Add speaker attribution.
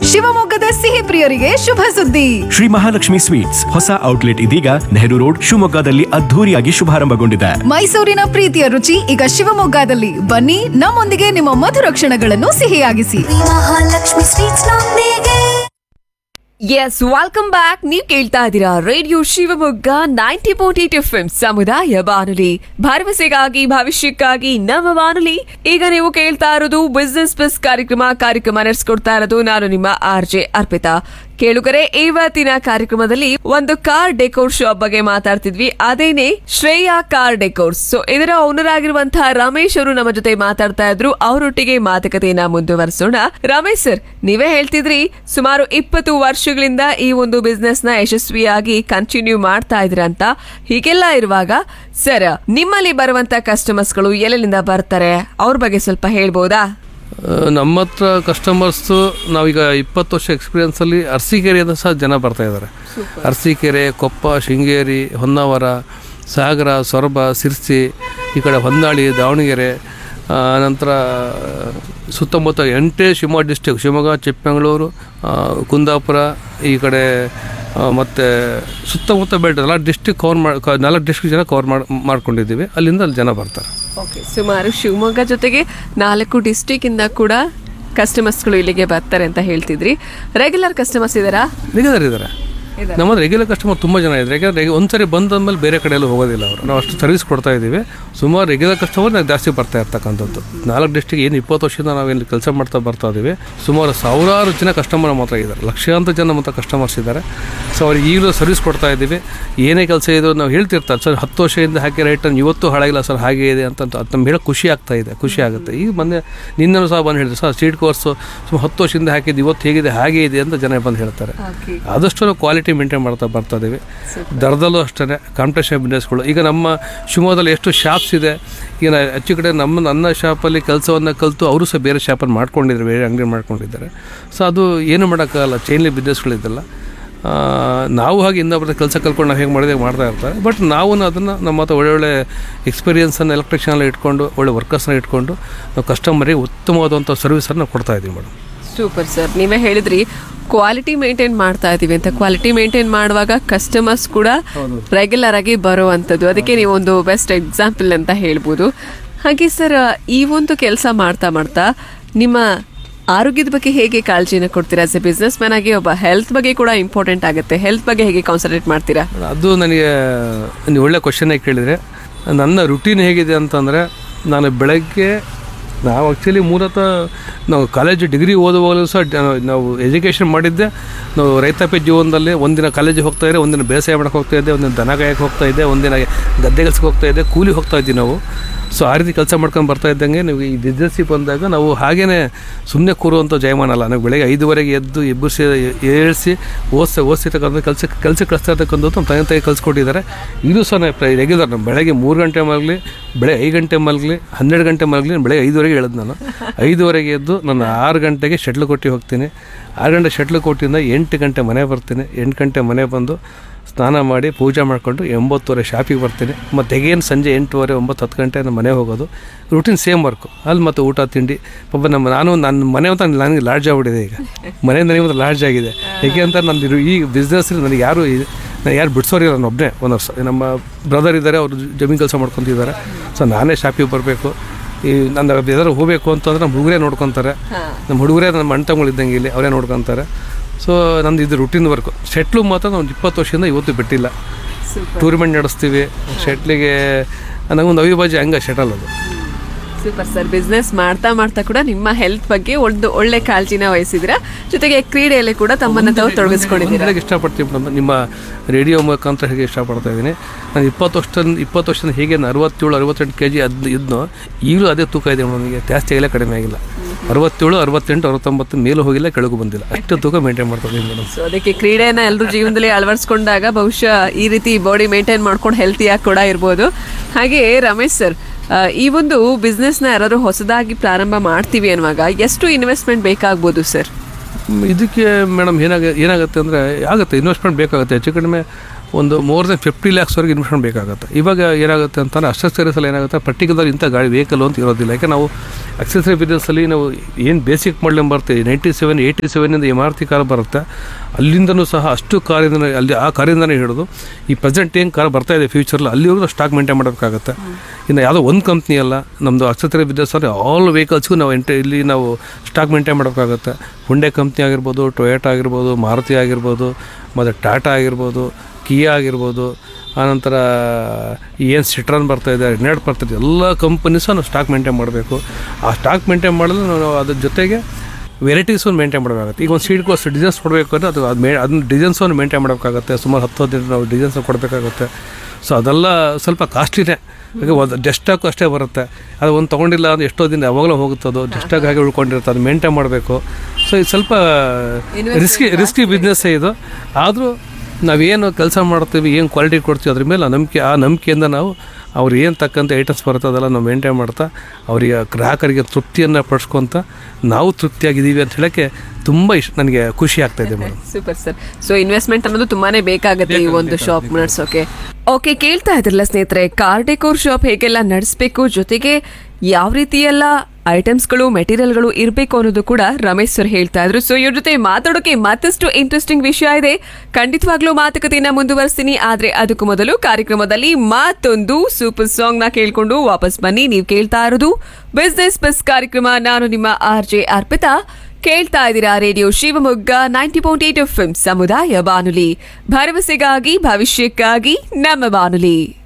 Speaker 1: ಶಿವಮೊಗ್ಗದ ಸಿಹಿ ಪ್ರಿಯರಿಗೆ ಶುಭ ಸುದ್ದಿ
Speaker 2: ಶ್ರೀ ಮಹಾಲಕ್ಷ್ಮಿ ಸ್ವೀಟ್ಸ್ ಹೊಸ ಔಟ್ಲೆಟ್ ಇದೀಗ ನೆಹರು ರೋಡ್ ಶಿವಮೊಗ್ಗದಲ್ಲಿ ಅದ್ಧೂರಿಯಾಗಿ ಶುಭಾರಂಭಗೊಂಡಿದೆ
Speaker 1: ಮೈಸೂರಿನ ಪ್ರೀತಿಯ ರುಚಿ ಈಗ ಶಿವಮೊಗ್ಗದಲ್ಲಿ ಬನ್ನಿ ನಮ್ಮೊಂದಿಗೆ ನಿಮ್ಮ ಮಧುರ ಕ್ಷಣಗಳನ್ನು ಸಿಹಿಯಾಗಿಸಿ
Speaker 3: ಮಹಾಲಕ್ಷ್ಮಿ ಸ್ವೀಟ್ಸ್ ನೊಂದಿಗೆ
Speaker 4: ಎಸ್ ವೆಲ್ಕಮ್ ಬ್ಯಾಕ್ ನೀವು ಕೇಳ್ತಾ ಇದ್ದೀರಾ radio Shivamogga ninety point eight F M ಸಮುದಾಯ ಬಾನುಲಿ ಭರವಸೆಗಾಗಿ ಭವಿಷ್ಯಕ್ಕಾಗಿ ನಮ್ಮ ಬಾನುಲಿ ಈಗ ನೀವು ಕೇಳ್ತಾ ಇರೋದು ಬಿಸ್ನೆಸ್ ಬಸ್ ಕಾರ್ಯಕ್ರಮ ಕಾರ್ಯಕ್ರಮ ನಡೆಸ್ಕೊಡ್ತಾ ಇರೋದು ನಾನು ನಿಮ್ಮ ಆರ್ ಜೆ ಅರ್ಪಿತಾ ಕೇಳುಗರೆ ಇವತ್ತಿನ ಕಾರ್ಯಕ್ರಮದಲ್ಲಿ ಒಂದು ಕಾರ್ ಡೆಕೋರ್ ಶಾಪ್ ಬಗ್ಗೆ ಮಾತಾಡ್ತಿದ್ವಿ ಅದೇನೆ ಶ್ರೇಯಾ ಕಾರ್ ಡೆಕೋರ್ಸ್ ಸೊ ಇದರ ಓನರ್ ಆಗಿರುವಂತಹ ರಮೇಶ್ ಅವರು ನಮ್ಮ ಜೊತೆ ಮಾತಾಡ್ತಾ ಇದ್ರು ಅವರೊಟ್ಟಿಗೆ ಮಾತುಕತೆಯನ್ನ ಮುಂದುವರಿಸೋಣ ರಮೇಶ್ ಸರ್ ನೀವೇ ಹೇಳ್ತಿದ್ರಿ ಸುಮಾರು ಇಪ್ಪತ್ತು ವರ್ಷಗಳಿಂದ ಈ ಒಂದು ಬಿಸ್ನೆಸ್ ನ ಯಶಸ್ವಿಯಾಗಿ ಕಂಟಿನ್ಯೂ ಮಾಡ್ತಾ ಇದ್ರಂತ ಹೀಗೆಲ್ಲ ಇರುವಾಗ ಸರ್ ನಿಮ್ಮಲ್ಲಿ ಬರುವಂತ ಕಸ್ಟಮರ್ಸ್ಗಳು ಎಲ್ಲೆಲ್ಲಿಂದ ಬರ್ತಾರೆ ಅವ್ರ ಬಗ್ಗೆ ಸ್ವಲ್ಪ ಹೇಳ್ಬೋದಾ
Speaker 5: ಆ, ನಮ್ಮ ಹತ್ರ ಕಸ್ಟಮರ್ಸು ನಾವೀಗ ಇಪ್ಪತ್ತು ವರ್ಷ ಎಕ್ಸ್ಪೀರಿಯನ್ಸಲ್ಲಿ ಅರಸೀಕೆರೆಯಿಂದ ಸಹ ಜನ ಬರ್ತಾ ಇದ್ದಾರೆ ಅರಸೀಕೆರೆ ಕೊಪ್ಪ ಶೃಂಗೇರಿ ಹೊನ್ನಾವರ ಸಾಗರ ಸೊರಬ ಸಿರ್ಸಿ ಈ ಕಡೆ ಹೊನ್ನಾಳಿ ದಾವಣಗೆರೆ ಆ, ನಂತರ ಸುತ್ತಮುತ್ತ ಎಂಟೇ ಶಿವಮೊಗ್ಗ ಡಿಸ್ಟಿಕ್ ಶಿವಮೊಗ್ಗ ಚಿಕ್ಕಮಗಳೂರು ಆ, ಕುಂದಾಪುರ ಈ ಕಡೆ ಮತ್ತು ಸುತ್ತಮುತ್ತ ಬೆಲ್ಟ್ ನಾಲ್ಕು ಡಿಸ್ಟಿಕ್ ಕವರ್ ಮಾಡಿ ನಾಲ್ಕು ಡಿಸ್ಟ್ರಿಕ್ಟ್ ಜನ ಕವರ್ ಮಾಡಿ ಮಾಡ್ಕೊಂಡಿದ್ದೀವಿ ಅಲ್ಲಿಂದ ಅಲ್ಲಿ ಜನ ಬರ್ತಾರೆ
Speaker 4: ಓಕೆ ಸುಮಾರು ಶಿವಮೊಗ್ಗ ಜೊತೆಗೆ ನಾಲ್ಕು ಡಿಸ್ಟಿಕ್ ಇಂದ ಕೂಡ ಕಸ್ಟಮರ್ಸ್ಗಳು ಇಲ್ಲಿಗೆ ಬರ್ತಾರೆ ಅಂತ ಹೇಳ್ತಿದ್ರಿ ರೆಗ್ಯುಲರ್ ಕಸ್ಟಮರ್ಸ್ ಇದಾರಾ
Speaker 5: ರೆಗ್ಯುಲರ್ ಇದ್ದಾರೆ ನಮ್ಮ ರೆಗ್ಯುಲರ್ ಕಸ್ಟಮರ್ ತುಂಬ ಜನ ಇದ್ದಾರೆ ಯಾಕಂದ್ರೆ ರೆಗ್ಯು- ಒಂದ್ಸರಿ ಬಂದಾದ್ಮೇಲೆ ಬೇರೆ ಕಡೆಯಲ್ಲೂ ಹೋಗೋದಿಲ್ಲ ಅವರು ನಾವು ಅಷ್ಟು ಸರ್ವಿಸ್ ಕೊಡ್ತಾ ಇದ್ದೀವಿ ಸುಮಾರು ರೆಗ್ಯುಲರ್ ಕಸ್ಟಮರ್ ನಾವು ಜಾಸ್ತಿ ಬರ್ತಾ ಇರ್ತಕ್ಕಂಥದ್ದು ನಾಲ್ಕು ಡಿಸ್ಟಿಕ್ ಏನು ಇಪ್ಪತ್ತು ವರ್ಷದಿಂದ ನಾವು ಇಲ್ಲಿ ಕೆಲಸ ಮಾಡ್ತಾ ಬರ್ತಾ ಇದ್ದೀವಿ ಸುಮಾರು ಸಾವಿರಾರು ಜನ ಕಸ್ಟಮರ್ ನಮ್ಮ ಹತ್ರ ಇದ್ದಾರೆ ಲಕ್ಷಾಂತರ ಜನ ನಮ್ಮ ಹತ್ರ ಕಸ್ಟಮರ್ಸ್ ಇದ್ದಾರೆ ಸೊ ಅವ್ರಿಗೆ ಈಗಲೂ ಸರ್ವಿಸ್ ಕೊಡ್ತಾ ಇದ್ದೀವಿ ಏನೇ ಕೆಲಸ ಇದ್ರು ನಾವು ಹೇಳ್ತಿರ್ತಾರೆ ಸರ್ ಹತ್ತು ವರ್ಷದಿಂದ ಹಾಕಿ ರೈಟ್ ಇವತ್ತು ಹಾಳಾಗಿಲ್ಲ ಸರ್ ಹಾಗೆ ಇದೆ ಅಂತ ಅದು ನಮ್ಗೆ ಹೇಳೋ ಖುಷಿ ಆಗ್ತಾ ಇದೆ ಖುಷಿ ಆಗುತ್ತೆ ಈಗ ಮೊನ್ನೆ ನಿನ್ನೂ ಸಹ ಬಂದು ಹೇಳಿದ್ರು ಸರ್ ಸ್ಟ್ರೀಟ್ ಕೋರ್ಸು ಸುಮಾರು ಹತ್ತು ವರ್ಷದಿಂದ ಹಾಕಿದ್ದು ಇವತ್ತು ಹೇಗಿದೆ ಹಾಗೆ ಇದೆ ಅಂತ ಜನ ಬಂದು ಹೇಳ್ತಾರೆ ಆದಷ್ಟು ನಾವು ಕ್ವಾಲಿಟಿ ಮೇಂಟೈನ್ ಮಾಡ್ತಾ ಬರ್ತಾ ಇದ್ದೀವಿ ದರದಲ್ಲೂ ಅಷ್ಟೇ ಕಾಂಪಿಟೇಷನ್ ಬಿಸ್ನೆಸ್ಗಳು ಈಗ ನಮ್ಮ ಶಿವಮೊಗ್ಗದಲ್ಲಿ ಎಷ್ಟು ಶಾಪ್ಸ್ ಇದೆ ಈಗ ನಾ- ಹೆಚ್ಚು ಕಡೆ ನಮ್ಮ ನನ್ನ ಶಾಪಲ್ಲಿ ಕೆಲಸವನ್ನು ಕಲಿತು ಅವರು ಸಹ ಬೇರೆ ಶಾಪಲ್ಲಿ ಮಾಡ್ಕೊಂಡಿದ್ದಾರೆ ಬೇರೆ ಅಂಗಡಿ ಮಾಡ್ಕೊಂಡಿದ್ದಾರೆ ಸೊ ಅದು ಏನು ಮಾಡೋಕ್ಕಾಗಲ್ಲ ಚೈನ್ಲಿ ಬಿಸ್ನೆಸ್ಗಳಿದ್ದಲ್ಲ ಆ, ನಾವು ಹಾಗೆ ಇನ್ನೊಬ್ಬರ ಕೆಲಸ ಕಲ್ತ್ಕೊಂಡು ನಾವು ಹೇಗೆ ಮಾಡಿದಾಗ ಮಾಡ್ತಾ ಇರ್ತಾರೆ ಬಟ್ ನಾವು ಅದನ್ನು ನಮ್ಮ ಹತ್ರ ಒಳ್ಳೆ ಒಳ್ಳೆ ಎಕ್ಸ್ಪೀರಿಯನ್ಸನ್ನು ಎಲೆಕ್ಟ್ರಿಷಿಯನ್ ಇಟ್ಕೊಂಡು ಒಳ್ಳೆ ವರ್ಕರ್ಸ್ನ ಇಟ್ಕೊಂಡು ನಾವು ಕಸ್ಟಮರಿಗೆ ಉತ್ತಮವಾದಂಥ ಸರ್ವಿಸನ್ನು ನಾವು ಕೊಡ್ತಾ ಇದ್ದೀವಿ ಮೇಡಮ್
Speaker 4: ಸೂಪರ್ ಸರ್ ನೀವೇ ಹೇಳಿದ್ರಿ ಕ್ವಾಲಿಟಿ ಮೇಂಟೈನ್ ಮಾಡ್ತಾ ಇದೀವಿ ಅಂತ ಕ್ವಾಲಿಟಿ ಮೇಂಟೈನ್ ಮಾಡುವಾಗ ಕಸ್ಟಮರ್ಸ್ ಕೂಡ ರೆಗ್ಯುಲರ್ ಆಗಿ ಬರುವಂಥದ್ದು ಅದಕ್ಕೆ ನೀವು ಒಂದು ಬೆಸ್ಟ್ ಎಕ್ಸಾಂಪಲ್ ಅಂತ ಹೇಳ್ಬೋದು ಹಾಗೆ ಸರ್ ಈ ಒಂದು ಕೆಲಸ ಮಾಡ್ತಾ ಮಾಡ್ತಾ ನಿಮ್ಮ ಆರೋಗ್ಯದ ಬಗ್ಗೆ ಹೇಗೆ ಕಾಳಜಿನ ಕೊಡ್ತೀರಾ ಆಸ್ ಎ ಬಿಸ್ನೆಸ್ ಮ್ಯಾನ್ ಆಗಿ ಒಬ್ಬ ಹೆಲ್ತ್ ಬಗ್ಗೆ ಕೂಡ ಇಂಪಾರ್ಟೆಂಟ್ ಆಗುತ್ತೆ ಹೆಲ್ತ್ ಬಗ್ಗೆ ಹೇಗೆ ಕಾನ್ಸಂಟ್ರೇಟ್ ಮಾಡ್ತೀರಾ
Speaker 5: ಅದು ನನಗೆ ನೀವು ಒಳ್ಳೆ ಕ್ವಶನ್ನೇ ಕೇಳಿದರೆ ನನ್ನ ರುಟೀನ್ ಹೇಗಿದೆ ಅಂತಂದರೆ ನಾನು ಬೆಳಗ್ಗೆ ನಾವು ಆ್ಯಕ್ಚುಲಿ ಮೂಲತಃ ನಾವು ಕಾಲೇಜ್ ಡಿಗ್ರಿ ಓದುವಾಗಲೂ ಸಹ ಡ- ನಾವು ಎಜುಕೇಷನ್ ಮಾಡಿದ್ದೆ ನಾವು ರೈತಾಪಿ ಜೀವನದಲ್ಲಿ ಒಂದಿನ ಕಾಲೇಜಿಗೆ ಹೋಗ್ತಾ ಇದ್ದೆ ಒಂದಿನ ಬೇಸಾಯ ಮಾಡಕ್ಕೆ ಹೋಗ್ತಾ ಇದ್ದೆ ಒಂದಿನ ದನ ಕಾಯಕ್ಕೆ ಹೋಗ್ತಾ ಇದ್ದೆ ಒಂದಿನ ಗದ್ದೆ ಕೆಲ್ಸಕ್ಕೆ ಹೋಗ್ತಾ ಇದ್ದೆ ಕೂಲಿ ಹೋಗ್ತಾ ಇದ್ವಿ ನಾವು ಸೊ ಆ ರೀತಿ ಕೆಲಸ ಮಾಡ್ಕೊಂಡು ಬರ್ತಾ ಇದ್ದಂಗೆ ನೀವು ಈ ಬಿಸ್ನೆಸ್ಸಿಗೆ ಬಂದಾಗ ನಾವು ಹಾಗೇ ಸುಮ್ಮನೆ ಕೂರುವಂಥ ಜಯಮಾನ ಅಲ್ಲ ನಾವು ಬೆಳಗ್ಗೆ ಐದುವರೆಗೆ ಎದ್ದು ಎಬ್ಬರಿಸಿ ಏಳಿಸಿ ಓದಿಸ ಓದಿಸಿರ್ತಕ್ಕಂಥ ಕೆಲಸಕ್ಕೆ ಕೆಲಸಕ್ಕೆ ಕಳಿಸ್ತಾ ಇರ್ತಕ್ಕಂಥದ್ದು ನಮ್ಮ ತಂದೆ ತಾಯಿ ಕಲಿಸ್ಕೊಟ್ಟಿದ್ದಾರೆ ಇದು ಸಹ ನಾವು ರೆಗ್ಯುಲರ್ ನಮ್ಮ ಬೆಳಗ್ಗೆ ಮೂರು ಗಂಟೆ ಮಲಗಲಿ ಬೆಳಗ್ಗೆ ಐದು ಗಂಟೆ ಮಲಗಲಿ ಹನ್ನೆರಡು ಗಂಟೆ ಮಲಗಲಿ ಬೆಳಗ್ಗೆ ಐದುವರೆಗೆ ಹೇಳಿದ್ ನಾನು ಐದುವರೆಗೆ ಎದ್ದು ನಾನು ಆರು ಗಂಟೆಗೆ ಶಟ್ಲ್ ಕೊಟ್ಟು ಹೋಗ್ತೀನಿ ಆರು ಗಂಟೆ ಶಟ್ಲ್ ಕೊಟ್ಟಿಂದ ಎಂಟು ಗಂಟೆ ಮನೆ ಬರ್ತೀನಿ ಎಂಟು ಗಂಟೆ ಮನೆ ಬಂದು ಸ್ನಾನ ಮಾಡಿ ಪೂಜೆ ಮಾಡಿಕೊಂಡು ಎಂಬತ್ತುವರೆ ಶಾಪಿಗೆ ಬರ್ತೀನಿ ಮತ್ತು ಎಗೇನು ಸಂಜೆ ಎಂಟುವರೆ ಒಂಬತ್ತು ಹತ್ತು ಗಂಟೆ ನಮ್ಮ ಮನೆ ಹೋಗೋದು ರೂಟೀನ್ ಸೇಮ್ ವರ್ಕು ಅಲ್ಲಿ ಮತ್ತು ಊಟ ತಿಂಡಿ ಪಾಪ ನಮ್ಮ ನಾನು ನನ್ನ ಮನೆ ಅಂತ ನನಗೆ ಲಾಡ್ಜ್ ಆಗ್ಬಿಟ್ಟಿದೆ ಈಗ ಮನೆ ನನಗೆ ಒಂದು ಲಾಡ್ಜ್ ಆಗಿದೆ ಏಕೆ ಅಂತ ನಂದು ಈ ಬಿಸ್ನೆಸ್ ನನಗೆ ಯಾರು ನಾನು ಯಾರು ಬಿಡಿಸೋರಿಲ್ಲ ನಾನು ಒಬ್ಬನೇ ಒಂದು ವರ್ಷ ನಮ್ಮ ಬ್ರದರ್ ಇದ್ದಾರೆ ಅವರು ಜಮೀನು ಕೆಲಸ ಮಾಡ್ಕೊತಿದ್ದಾರೆ ಸೊ ನಾನೇ ಶಾಪಿಗೆ ಬರಬೇಕು ಈ ನನ್ನ ಯಾವ್ದಾದ್ರು ಹೋಗಬೇಕು ಅಂತಂದ್ರೆ ನಮ್ಮ ಹುಡುಗರೇ ನೋಡ್ಕೊತಾರೆ ನಮ್ಮ ಹುಡುಗರೇ ನಮ್ಮ ಅಣ್ಣ ತಮ್ಮಗಳು ಇದ್ದಂಗೆ ಇಲ್ಲಿ ಅವರೇ ನೋಡ್ಕೊತಾರೆ ಸೊ ನಂದು ಇದು ರುಟೀನ್ ವರ್ಕು ಶೆಟ್ಲು ಮಾತ್ರ ನಾವು ಇಪ್ಪತ್ತು ವರ್ಷದಿಂದ ಇವತ್ತು ಬಿಟ್ಟಿಲ್ಲ ಟೂರ್ನಮೆಂಟ್ ನಡೆಸ್ತೀವಿ ಶೆಟ್ಲಿಗೆ ನನಗೊಂದು ಅವಿಭಾಜ್ಯ ಹಂಗೆ ಶೆಟಲ್ ಅದು
Speaker 4: ಸೂಪರ್ ಸರ್ ಬಿಸ್ನೆಸ್ ಮಾಡ್ತಾ ಮಾಡ್ತಾ ಕೂಡ ನಿಮ್ಮ ಹೆಲ್ತ್ ಬಗ್ಗೆ ಒಂದು ಒಳ್ಳೆ ಕಾಳಜಿನ ವಹಿಸಿದ್ದೀರಾ ಜೊತೆಗೆ ಕ್ರೀಡೆಯಲ್ಲಿ ಕೂಡ ತಮ್ಮನ್ನ ತಾವು ತೊಡಗಿಸ್ಕೊಂಡಿದ್ದೀರಾ
Speaker 5: ಹೇಳಕ್ಕೆ ಇಷ್ಟಪಡ್ತೀನಿ ಮೇಡಮ್ ನಿಮ್ಮ ರೇಡಿಯೋ ಮುಖಾಂತರ ಹೇಗೆ ಇಷ್ಟಪಡ್ತಾ ಇದ್ದೀನಿ ನಾನು ಇಪ್ಪತ್ತು ವರ್ಷ ಇಪ್ಪತ್ತು ವರ್ಷದಿಂದ ಹೇಗೆ ನಾನು ಅರವತ್ತೇಳು ಅರವತ್ತೆಂಟು ಕೆ ಜಿ ಅದ್ ಇದ್ನೋ ಈಗಲೂ ಅದೇ ತೂಕ ಇದೆ ಮೇಡಮ್ ನನಗೆ ಜಾಸ್ತಿ ಆಗಿಲ್ಲ ಕಡಿಮೆ ಆಗಿಲ್ಲ ಅರವತ್ತೇಳು ಅರವತ್ತೆಂಟು ಅರವತ್ತೊಂಬತ್ತು ಮೇಲೂ ಹೋಗಿಲ್ಲ ಕೆಳಗೂ ಬಂದಿಲ್ಲ ಅಷ್ಟು ತೂಕ ಮೇಂಟೈನ್ ಮಾಡ್ತಾ ಇದ್ದೀನಿ ಮೇಡಮ್
Speaker 4: ಸೊ ಅದಕ್ಕೆ ಕ್ರೀಡೆನ ಎಲ್ಲರೂ ಜೀವನದಲ್ಲಿ ಅಳವಡಿಸ್ಕೊಂಡಾಗ ಬಹುಶಃ ಈ ರೀತಿ ಬಾಡಿ ಮೇಂಟೈನ್ ಮಾಡ್ಕೊಂಡು ಹೆಲ್ತಿಯಾಗಿ ಕೂಡ ಇರ್ಬೋದು ಹಾಗೆ ರಮೇಶ್ ಸರ್ ಆ, ಈ ಒಂದು ಬಿಸ್ನೆಸ್ನ ಯಾರಾದ್ರು ಹೊಸದಾಗಿ ಪ್ರಾರಂಭ ಮಾಡ್ತೀವಿ ಅನ್ನುವಾಗ ಎಷ್ಟು ಇನ್ವೆಸ್ಟ್ಮೆಂಟ್ ಬೇಕಾಗ್ಬೋದು ಸರ್
Speaker 5: ಮ್, ಇದಕ್ಕೆ ಮೇಡಮ್ ಏನಾಗ ಏನಾಗುತ್ತೆ ಅಂದರೆ ಆಗುತ್ತೆ ಇನ್ವೆಸ್ಟ್ಮೆಂಟ್ ಬೇಕಾಗುತ್ತೆ ಹೆಚ್ಚು ಕಡಿಮೆ ಒಂದು ಮೋರ್ ದೆನ್ ಫಿಫ್ಟಿ ಲ್ಯಾಕ್ಸ್ವರೆಗೆ ಇನ್ವೆಸ್ಟ್ಮೆಂಟ್ ಬೇಕಾಗುತ್ತೆ ಇವಾಗ ಏನಾಗುತ್ತೆ ಅಂತಂದರೆ ಅಕ್ಸೆಸರೀಸಲ್ಲಿ ಏನಾಗುತ್ತೆ ಪರ್ಟಿಕ್ಯುಲರ್ ಇಂಥ ಗಾಡಿ ವೆಹಿಕಲ್ ಅಂತ ಇರೋದಿಲ್ಲ ಯಾಕೆ ನಾವು ಅಕ್ಸೆಸರಿ ಬಿಸ್ನೆಸ್ಸಲ್ಲಿ ನಾವು ಏನು ಬೇಸಿಕ್ ಮಾಡಲಿ ಬರ್ತೀವಿ ನೈಂಟಿ ಸೆವೆನ್ ಏಯ್ಟಿ ಸೆವೆನಿಂದ ಎಮ್ ಆರ್ ಟಿ ಕಾರ್ ಬರುತ್ತೆ ಅಲ್ಲಿಂದನೂ ಸಹ ಅಷ್ಟು ಕಾರಿಂದ ಅಲ್ಲಿ ಆ ಕಾರಿಂದನೇ ಹಿಡಿದು ಈ ಪ್ರೆಸೆಂಟ್ ಏನು ಕಾರ್ ಬರ್ತಾ ಇದೆ ಫ್ಯೂಚರಲ್ಲಿ ಅಲ್ಲಿವರೆಗೂ ಸ್ಟಾಕ್ ಮೇಂಟೈನ್ ಮಾಡಬೇಕಾಗುತ್ತೆ ಇನ್ನು ಯಾವುದೋ ಒಂದು ಕಂಪ್ನಿ ಅಲ್ಲ ನಮ್ಮದು ಅಕ್ಸೆಸರಿ ಬಿಸ್ನೆಸ್ ಅಂದರೆ ಆಲ್ ವೆಹಿಕಲ್ಸ್ಗೂ ನಾವು ಎಂಟ ಇಲ್ಲಿ ನಾವು ಸ್ಟಾಕ್ ಮೇಂಟೈನ್ ಮಾಡಬೇಕಾಗುತ್ತೆ ಹುಂಡೆ ಕಂಪ್ನಿ ಆಗಿರ್ಬೋದು ಟೊಯೋಟಾ ಆಗಿರ್ಬೋದು ಮಾರುತಿ ಆಗಿರ್ಬೋದು ಮತ್ತು ಟಾಟಾ ಆಗಿರ್ಬೋದು ಕಿಯಾ ಆಗಿರ್ಬೋದು ಆನಂತರ ಏನು ಸಿಟ್ರಾನ್ ಬರ್ತಾ ಇದೆ ರೆನಾಲ್ಡ್ ಬರ್ತಾ ಇದೆ ಎಲ್ಲ ಕಂಪನೀಸು ನಾವು ಸ್ಟಾಕ್ ಮೇಂಟೈನ್ ಮಾಡಬೇಕು ಆ ಸ್ಟಾಕ್ ಮೇಂಟೈನ್ ಮಾಡಲು ನಾವು ಅದ್ರ ಜೊತೆಗೆ ವೆರೈಟೀಸ್ ಒಂದು ಮೇಂಟೈನ್ ಮಾಡಬೇಕಾಗುತ್ತೆ ಈಗ ಒಂದು ಸೀಡ್ ಕೋರ್ಸ್ ಡಿಸೈನ್ಸ್ ಕೊಡಬೇಕು ಅಂದರೆ ಅದು ಅದು ಮೇ ಅದನ್ನ ಡಿಸೈನ್ಸ್ ಒಂದು ಮೇಂಟೈನ್ ಮಾಡಬೇಕಾಗುತ್ತೆ ಸುಮಾರು ಹತ್ತು ಹದಿನೈದು ನಾವು ಡಿಸೈನ್ಸ್ ಕೊಡಬೇಕಾಗುತ್ತೆ ಸೊ ಅದೆಲ್ಲ ಸ್ವಲ್ಪ ಕಾಸ್ಟ್ಲಿನೇ ಈಗ ಒಂದು ಡೆಸ್ಟಾಕು ಅಷ್ಟೇ ಬರುತ್ತೆ ಅದು ಒಂದು ತೊಗೊಂಡಿಲ್ಲ ಅಂದ್ರೆ ಎಷ್ಟೋ ದಿನ ಯಾವಾಗಲೂ ಹೋಗುತ್ತೆ ಅದು ಡೆಸ್ಟಾಕ್ ಹಾಗೆ ಉಳ್ಕೊಂಡಿರುತ್ತೆ ಅದು ಮೇಂಟೈನ್ ಮಾಡಬೇಕು ಸೊ ಇದು ಸ್ವಲ್ಪ ರಿಸ್ಕಿ ರಿಸ್ಕಿ ಬಿಸ್ನೆಸ್ಸೇ ಇದು ಆದರೂ ನಾವೇನು ಕೆಲಸ ಮಾಡ್ತೀವಿ ಏನು ಕ್ವಾಲಿಟಿ ಕೊಡ್ತೀವಿ ಅದ್ರ ಮೇಲೆ ಆ ನಂಬಿಕೆ ಆ ನಂಬಿಕೆಯಿಂದ ನಾವು ಅವ್ರು ಏನು ತಕ್ಕಂಥ ಐಟಮ್ಸ್ ಬರುತ್ತೆ ಅದೆಲ್ಲ ನಾವು ಮೇಂಟೈನ್ ಮಾಡ್ತಾ ಅವರಿಗೆ ಗ್ರಾಹಕರಿಗೆ ತೃಪ್ತಿಯನ್ನು ಪಡಿಸ್ಕೊತ ನಾವು ತೃಪ್ತಿಯಾಗಿದ್ದೀವಿ ಅಂತ ಹೇಳೋಕ್ಕೆ ತುಂಬ ಇಷ್ಟ ನನಗೆ ಖುಷಿ ಆಗ್ತಾ ಇದೆ madam
Speaker 4: super sir so investment ಅನ್ನೋದು ತುಂಬಾನೇ ಬೇಕಾಗುತ್ತೆ ಈ ಒಂದು ಶಾಪ್ ನಡೆಸೋಕೆ ಓಕೆ ಕೇಳ್ತಾ ಇದ್ರಲ್ಲ ಸ್ನೇಹಿತರೆ ಕಾರ್ ಡೆಕೋರ್ ಶಾಪ್ ಹೇಗೆಲ್ಲ ನಡೆಸಬೇಕು ಜೊತೆಗೆ ಯಾವ ರೀತಿ ಎಲ್ಲ ಐಟಮ್ಸ್ಗಳು ಮೆಟೀರಿಯಲ್ಗಳು ಇರಬೇಕು ಅನ್ನೋದು ಕೂಡ ರಮೇಶ್ ಸರ್ ಹೇಳ್ತಾ ಇದ್ರು ಸೊ ಇವ್ರ ಜೊತೆ ಮಾತಾಡೋಕೆ ಮತ್ತಷ್ಟು ಇಂಟ್ರೆಸ್ಟಿಂಗ್ ವಿಷಯ ಇದೆ ಖಂಡಿತವಾಗ್ಲೂ ಮಾತುಕತೆಯನ್ನ ಮುಂದುವರಿಸ್ತೀನಿ ಆದ್ರೆ ಅದಕ್ಕೂ ಮೊದಲು ಕಾರ್ಯಕ್ರಮದಲ್ಲಿ ಮತ್ತೊಂದು ಸೂಪರ್ ಸಾಂಗ್ ನ ಕೇಳ್ಕೊಂಡು ವಾಪಸ್ ಬನ್ನಿ ನೀವು ಕೇಳ್ತಾ ಇರೋದು ಬಿಸ್ನೆಸ್ ಬಸ್ ಕಾರ್ಯಕ್ರಮ ನಾನು ನಿಮ್ಮ ಆರ್ ಜೆ ಅರ್ಪಿತಾ ಕೇಳ್ತಾ ಇದ್ದೀರಾ radio Shivamogga ninety point eight F ಸಮುದಾಯ ಬಾನುಲಿ ಭರವಸೆಗಾಗಿ ಭವಿಷ್ಯಕ್ಕಾಗಿ ನಮ್ಮ ಬಾನುಲಿ